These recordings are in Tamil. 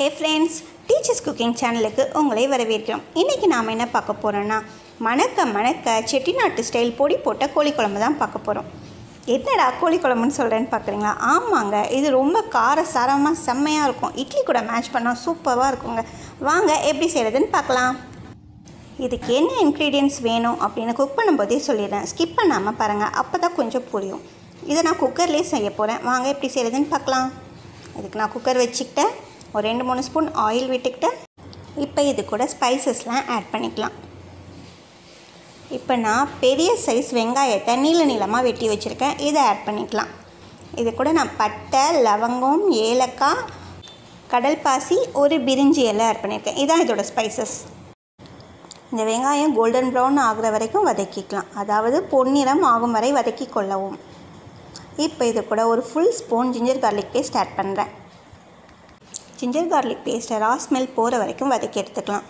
ஃப்ரெண்ட்ஸ் டீச்சர்ஸ் குக்கிங் சேனலுக்கு உங்களை வரவேற்கிறோம் இன்றைக்கி நாம் என்ன பார்க்க போகிறோன்னா மணக்க மணக்க செட்டிநாட்டு ஸ்டைல் பொடி போட்ட கோழி குழம்பு தான் பார்க்க போகிறோம் என்னடா கோழி குழம்புன்னு சொல்கிறேன்னு பார்க்குறீங்களா ஆமாங்க இது ரொம்ப கார சாரமாக செம்மையாக இருக்கும் இட்லி கூட மேட்ச் பண்ணால் சூப்பராக இருக்குங்க வாங்க எப்படி செய்கிறதுன்னு பார்க்கலாம் இதுக்கு என்ன இன்க்ரீடியன்ஸ் வேணும் அப்படின்னு குக் பண்ணும்போதே சொல்லிடுறேன் ஸ்கிப் பண்ணாமல் பாருங்கள் அப்போ தான் கொஞ்சம் புரியும் இதை நான் குக்கர்லேயே செய்ய போகிறேன் வாங்க எப்படி செய்கிறதுன்னு பார்க்கலாம் இதுக்கு நான் குக்கர் வச்சுக்கிட்டேன் ஒரு ரெண்டு மூணு ஸ்பூன் ஆயில் விட்டுக்கிட்டேன் இப்போ இது கூட ஸ்பைசஸ்லாம் ஆட் பண்ணிக்கலாம் இப்போ நான் பெரிய சைஸ் வெங்காயத்தை நீள நீளமாக வெட்டி வச்சுருக்கேன் இதை ஆட் பண்ணிக்கலாம் இது கூட நான் பட்டை லவங்கம் ஏலக்காய் கடல் பாசி ஒரு பிரிஞ்சி எல்லாம் ஆட் பண்ணியிருக்கேன் இதான் இதோட ஸ்பைசஸ் இந்த வெங்காயம் கோல்டன் ப்ரௌன் ஆகுற வரைக்கும் வதக்கிக்கலாம் அதாவது பொன்னிறம் ஆகும் வரை வதக்கி கொள்ளவும் இப்போ இது கூட ஒரு full spoon ginger garlic paste add பண்ணுறேன் ஜிஞ்சர் கார்லிக் பேஸ்ட்டை ரா ஸ்மெல் போகிற வரைக்கும் வதக்கி எடுத்துக்கலாம்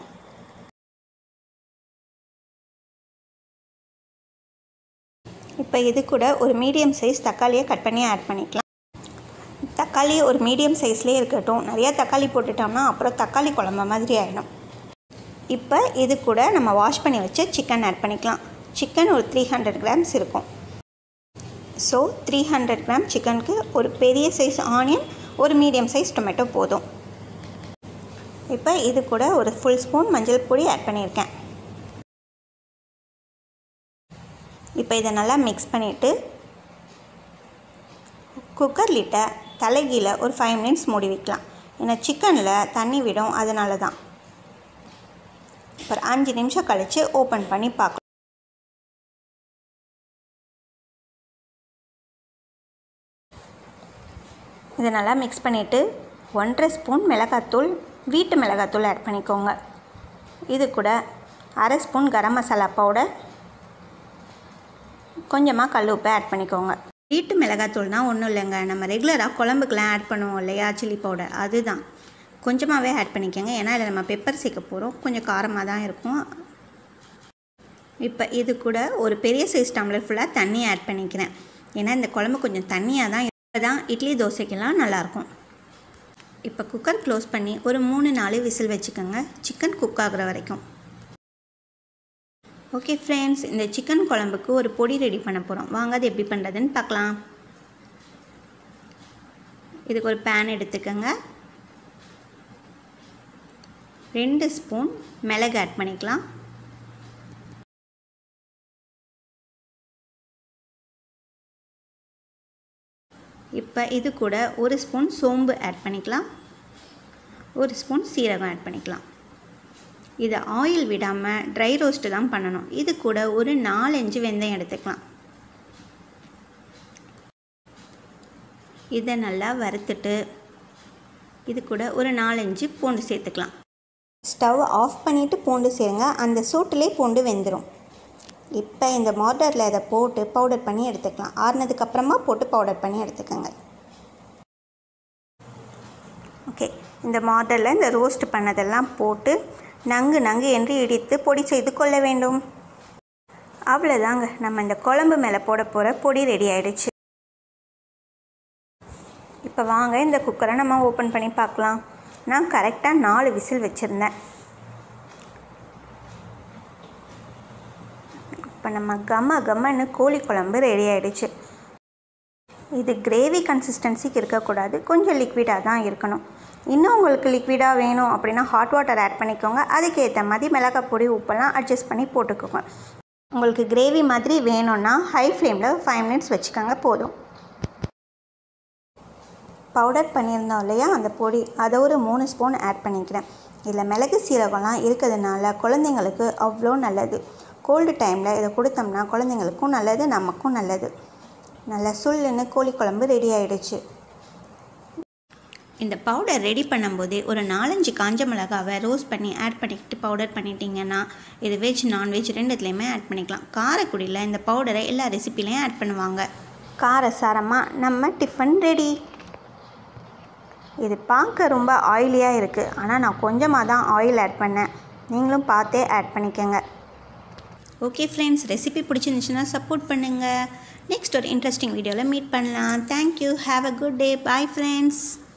இப்போ இது கூட ஒரு மீடியம் சைஸ் தக்காளியை கட் பண்ணி ஆட் பண்ணிக்கலாம் தக்காளி ஒரு மீடியம் சைஸ்லேயே இருக்கட்டும் நிறையா தக்காளி போட்டுட்டோம்னா அப்புறம் தக்காளி குழம்பு மாதிரி ஆகிடும் இப்போ இது கூட நம்ம வாஷ் பண்ணி வச்ச சிக்கன் ஆட் பண்ணிக்கலாம் சிக்கன் ஒரு த்ரீ ஹண்ட்ரட் கிராம்ஸ் இருக்கும் ஸோ த்ரீ ஹண்ட்ரட் கிராம் சிக்கனுக்கு ஒரு பெரிய சைஸ் ஆனியன் ஒரு மீடியம் சைஸ் டொமேட்டோ போதும் இப்போ இது கூட ஒரு ஃபுல் ஸ்பூன் மஞ்சள் பொடி ஆட் பண்ணியிருக்கேன் இப்போ இதை நல்லா மிக்ஸ் பண்ணிவிட்டு குக்கர் லிட்டை தலைகீழ ஒரு ஃபைவ் மினிட்ஸ் மூடி வைக்கலாம் ஏன்னா சிக்கனில் தண்ணி விடும் அதனால தான் ஒரு அஞ்சு நிமிஷம் கழித்து ஓப்பன் பண்ணி பார்க்கலாம் இதை நல்லா மிக்ஸ் பண்ணிவிட்டு ஒன்றரை ஸ்பூன் மிளகாத்தூள் வீட்டு மிளகாத்தூள் ஆட் பண்ணிக்கோங்க இது கூட அரை ஸ்பூன் கரம் மசாலா பவுடர் கொஞ்சமாக கல் உப்பை ஆட் பண்ணிக்கோங்க வீட்டு மிளகாத்தூள்னால் ஒன்றும் இல்லைங்க நம்ம ரெகுலராக குழம்புக்கெலாம் ஆட் பண்ணுவோம் இல்லையா சில்லி பவுடர் அதுதான் கொஞ்சமாகவே ஆட் பண்ணிக்கோங்க ஏன்னா இதில் நம்ம பெப்பர் சேர்க்க போகிறோம் கொஞ்சம் காரமாக தான் இருக்கும் இப்போ இது கூட ஒரு பெரிய சைஸ் டம்ளர் ஃபுல்லாக தண்ணி ஆட் பண்ணிக்கிறேன் ஏன்னா இந்த குழம்பு கொஞ்சம் தண்ணியாக தான் இப்போ தான் இட்லி தோசைக்கெல்லாம் நல்லாயிருக்கும் இப்போ குக்கர் க்ளோஸ் பண்ணி ஒரு மூணு நாலு விசில் வச்சுக்கோங்க சிக்கன் குக் ஆகுற வரைக்கும் ஓகே ஃப்ரெண்ட்ஸ் இந்த சிக்கன் குழம்புக்கு ஒரு பொடி ரெடி பண்ண போகிறோம் வாங்க அது எப்படி பண்ணுறதுன்னு பார்க்கலாம் இதுக்கு ஒரு பேன் எடுத்துக்கோங்க ரெண்டு ஸ்பூன் மிளகு ஆட் பண்ணிக்கலாம் இப்போ இது கூட ஒரு ஸ்பூன் சோம்பு ஆட் பண்ணிக்கலாம் ஒரு ஸ்பூன் சீரகம் ஆட் பண்ணிக்கலாம் இதை ஆயில் விடாமல் ட்ரை ரோஸ்ட்டு தான் பண்ணணும் இது கூட ஒரு நாலஞ்சு வெந்தயம் எடுத்துக்கலாம் இதை நல்லா வறுத்துட்டு இது கூட ஒரு நாலஞ்சு பூண்டு சேர்த்துக்கலாம் ஸ்டவ் ஆஃப் பண்ணிவிட்டு பூண்டு சேருங்க அந்த சூட்டிலே பூண்டு வெந்துடும் இப்போ இந்த மார்டரில் இதை போட்டு பவுடர் பண்ணி எடுத்துக்கலாம் ஆறுனதுக்கப்புறமா போட்டு பவுடர் பண்ணி எடுத்துக்கோங்க ஓகே இந்த மார்டரில் இந்த ரோஸ்ட் பண்ணதெல்லாம் போட்டு நங்கு நங்கு என்று இடித்து பொடி செய்து கொள்ள வேண்டும் அவ்வளோதாங்க நம்ம இந்த குழம்பு மேலே போட போகிற பொடி ரெடி ஆயிடுச்சு இப்போ வாங்க இந்த குக்கரை நம்ம ஓப்பன் பண்ணி பார்க்கலாம் நான் கரெக்டாக நாலு விசில் வச்சுருந்தேன் இப்போ நம்ம கம்ம கம்மன்னு கோழி குழம்பு ரெடி ஆகிடுச்சு இது கிரேவி கன்சிஸ்டன்சிக்கு இருக்கக்கூடாது கொஞ்சம் லிக்விடாக தான் இருக்கணும் இன்னும் உங்களுக்கு லிக்விடாக வேணும் அப்படின்னா ஹாட் வாட்டர் ஆட் பண்ணிக்கோங்க அதுக்கேற்ற மாதிரி மிளகாய் பொடி உப்பெல்லாம் அட்ஜஸ்ட் பண்ணி போட்டுக்கோங்க உங்களுக்கு கிரேவி மாதிரி வேணும்னா ஹை ஃப்ளேமில் ஃபைவ் மினிட்ஸ் வச்சுக்கோங்க போதும் பவுடர் பண்ணியிருந்தோம் இல்லையா அந்த பொடி அதை ஒரு மூணு ஸ்பூன் ஆட் பண்ணிக்கிறேன் இதில் மிளகு சீரகம்லாம் இருக்கிறதுனால குழந்தைங்களுக்கு அவ்வளோ நல்லது கோல்டு டைமில் இதை கொடுத்தோம்னா குழந்தைங்களுக்கும் நல்லது நமக்கும் நல்லது நல்லா சுல்லுன்னு கோழி குழம்பு ரெடி ஆகிடுச்சு இந்த பவுடர் ரெடி பண்ணும்போதே ஒரு நாலஞ்சு காஞ்ச மிளகாவை ரோஸ்ட் பண்ணி ஆட் பண்ணிக்கிட்டு பவுடர் பண்ணிட்டீங்கன்னா இது வெஜ் நான்வெஜ் ரெண்டுத்துலேயுமே ஆட் பண்ணிக்கலாம் காரக்குடியில் இந்த பவுடரை எல்லா ரெசிப்பிலையும் ஆட் பண்ணுவாங்க காரசாரமாக நம்ம டிஃபன் ரெடி இது பார்க்க ரொம்ப ஆயிலியாக இருக்குது ஆனால் நான் கொஞ்சமாக தான் ஆயில் ஆட் பண்ணேன் நீங்களும் பார்த்தே ஆட் பண்ணிக்கோங்க ஓகே ஃப்ரெண்ட்ஸ் ரெசிபி பிடிச்சிருந்துச்சுன்னா சப்போர்ட் பண்ணுங்கள் நெக்ஸ்ட் ஒரு இன்ட்ரெஸ்டிங் வீடியோவில் மீட் பண்ணலாம் thank you have a good day bye friends